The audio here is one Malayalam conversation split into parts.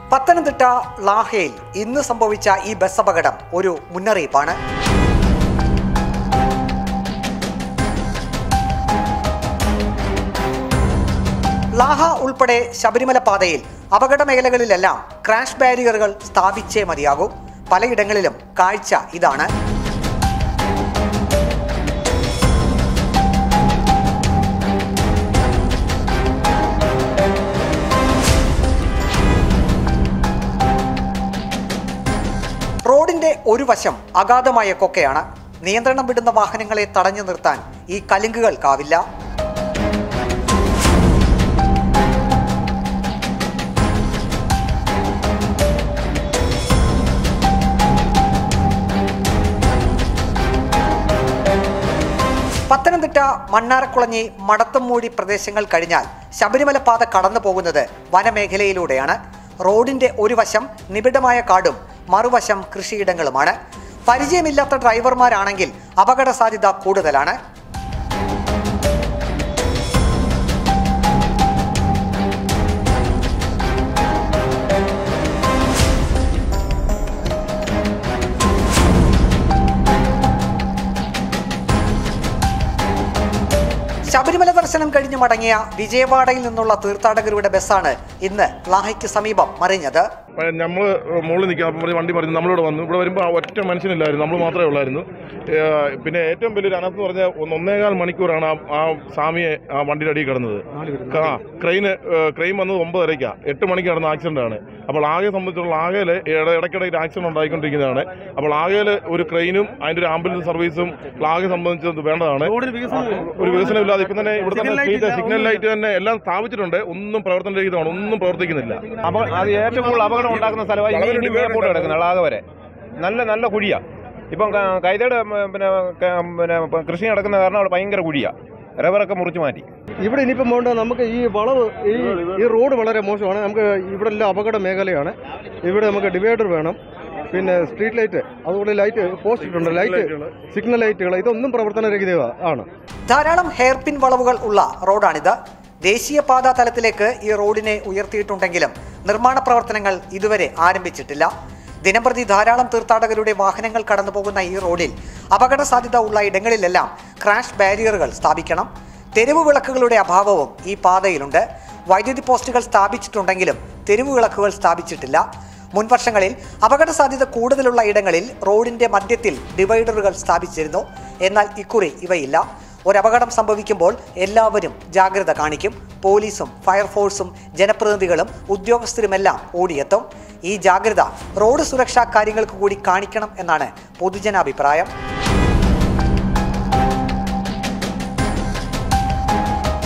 പത്തനംതിട്ട ലാഹയിൽ ഇന്ന് സംഭവിച്ച ഈ ബസ് അപകടം ഒരു മുന്നറിയിപ്പാണ് ലാഹ ഉൾപ്പെടെ ശബരിമല പാതയിൽ അപകട മേഖലകളിലെല്ലാം ക്രാഷ് ബാരിയറുകൾ സ്ഥാപിച്ചേ മതിയാകൂ പലയിടങ്ങളിലും കാഴ്ച ഇതാണ് റോഡിന്റെ ഒരു വശം അഗാധമായ കൊക്കയാണ് നിയന്ത്രണം വിടുന്ന വാഹനങ്ങളെ തടഞ്ഞു നിർത്താൻ ഈ കലുങ്കുകൾക്കാവില്ല പത്തനംതിട്ട മണ്ണാറക്കുളഞ്ഞി മടത്തമ്മൂടി പ്രദേശങ്ങൾ കഴിഞ്ഞാൽ ശബരിമല പാത കടന്നു പോകുന്നത് വനമേഖലയിലൂടെയാണ് റോഡിന്റെ ഒരു വശം നിബിഡമായ കാടും മറുവശം കൃഷിയിടങ്ങളുമാണ് പരിചയമില്ലാത്ത ഡ്രൈവർമാരാണെങ്കിൽ അപകട സാധ്യത കൂടുതലാണ് ശബരിമല ദർശനം കഴിഞ്ഞ് മടങ്ങിയ വിജയവാഡയിൽ നിന്നുള്ള തീർത്ഥാടകരുടെ ബസ്സാണ് ഇന്ന് ലാഹയ്ക്ക് സമീപം മറിഞ്ഞത് നമ്മൾ മുകളിൽ നിൽക്കാം അപ്പം പറഞ്ഞ് വണ്ടി പറഞ്ഞു നമ്മളിവിടെ വന്നു ഇവിടെ വരുമ്പോൾ ആ ഒറ്റ മനുഷ്യനില്ലായിരുന്നു നമ്മൾ മാത്രമേ ഉള്ളായിരുന്നു ഏഹ് പിന്നെ ഏറ്റവും വലിയൊരു അനർത്ഥം പറഞ്ഞ ഒന്ന് ഒന്നേകാൽ മണിക്കൂറാണ് ആ ആ സ്വാമിയെ ആ വണ്ടിയുടെ അടിയിൽ കിടന്നത് ആ ക്രെയിന് ക്രെയിൻ വന്നത് ഒമ്പതരയ്ക്കാണ് എട്ട് മണിക്ക് നടന്ന ആക്സിഡന്റ് ആണ് അപ്പോൾ ആകെ സംബന്ധിച്ചുള്ള ആകെയിൽ ഇടയ്ക്കിടയ്ക്ക് ആക്സിഡന്റ് ഉണ്ടായിക്കൊണ്ടിരിക്കുന്നതാണ് അപ്പോൾ ആകെയിൽ ഒരു ക്രെയിനും അതിൻ്റെ ഒരു ആംബുലൻസ് സർവീസും ആകെ സംബന്ധിച്ചത് വേണ്ടതാണ് ഒരു വികസനമില്ലാതെ ഇപ്പം തന്നെ ഇവിടെ തന്നെ സ്ട്രീറ്റ് സിഗ്നൽ ലൈറ്റ് തന്നെ എല്ലാം സ്ഥാപിച്ചിട്ടുണ്ട് ഒന്നും പ്രവർത്തനരഹിതമാണ് ഒന്നും പ്രവർത്തിക്കുന്നില്ല അപ അത് ഏറ്റവും കൂടുതൽ അപകടം ഉണ്ടാക്കുന്ന സ്ഥലമായി വളരെ ഇനി ഡിവൈഡഡ് മേപ്പോട്ട് കിടക്കുന്നത് അളാകെ വരെ നല്ല നല്ല കുഴിയാ ഇപ്പം ക- കൈതയുടെ ഉം, പിന്നെ ക- പിന്നെ ഇപ്പം കൃഷി നടക്കുന്ന കാരണം അവിടെ ഭയങ്കര കുഴിയാ റബ്ബറൊക്കെ മുറിച്ച് മാറ്റി ഇവിടെ ഇനിയിപ്പം പോകേണ്ടത് നമുക്ക് ഈ വളവ് ഈ ഈ റോഡ് വളരെ മോശമാണ് നമുക്ക് ഇവിടെ എല്ലാം അപകട മേഖലയാണ് ഇവിടെ നമുക്ക് ഡിവൈഡർ വേണം പിന്നെ സ്ട്രീറ്റ് ലൈറ്റ് അതുപോലെ ലൈറ്റ് പോസ്റ്റ് ഇട്ടുണ്ട് ലൈറ്റ് സിഗ്നൽ ലൈറ്റുകൾ ഇതൊന്നും പ്രവർത്തനരഹിത ആണ് ധാരാളം ഹെയർപിൻ വളവുകൾ ഉള്ള റോഡാണിത് ദേശീയപാതാ തലത്തിലേക്ക് ഈ റോഡിനെ ഉയർത്തിയിട്ടുണ്ടെങ്കിലും നിർമ്മാണ പ്രവർത്തനങ്ങൾ ഇതുവരെ ആരംഭിച്ചിട്ടില്ല ദിനംപ്രതി ധാരാളം തീർത്ഥാടകരുടെ വാഹനങ്ങൾ കടന്നു പോകുന്ന ഈ റോഡിൽ അപകട സാധ്യത ഉള്ള ഇടങ്ങളിലെല്ലാം ക്രാഷ് ബാരിയറുകൾ സ്ഥാപിക്കണം തെരുവ് വിളക്കുകളുടെ അഭാവവും ഈ പാതയിലുണ്ട് വൈദ്യുതി പോസ്റ്റുകൾ സ്ഥാപിച്ചിട്ടുണ്ടെങ്കിലും തെരുവ് വിളക്കുകൾ സ്ഥാപിച്ചിട്ടില്ല മുൻവർഷങ്ങളിൽ അപകട സാധ്യത കൂടുതലുള്ള ഇടങ്ങളിൽ റോഡിന്റെ മധ്യത്തിൽ ഡിവൈഡറുകൾ സ്ഥാപിച്ചിരുന്നു എന്നാൽ ഇക്കുറി ഇവയില്ല ഒരപകടം സംഭവിക്കുമ്പോൾ എല്ലാവരും ജാഗ്രത കാണിക്കും പോലീസും ഫയർഫോഴ്സും ജനപ്രതിനിധികളും ഉദ്യോഗസ്ഥരുമെല്ലാം ഓടിയെത്തും ഈ ജാഗ്രത റോഡ് സുരക്ഷാ കാര്യങ്ങൾക്ക് കൂടി കാണിക്കണം എന്നാണ് പൊതുജനാഭിപ്രായം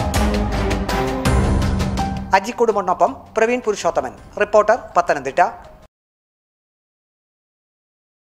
അജിക്കുടുമണ്ണൊപ്പം പ്രവീൺ പുരുഷോത്തമൻ റിപ്പോർട്ടർ പത്തനംതിട്ട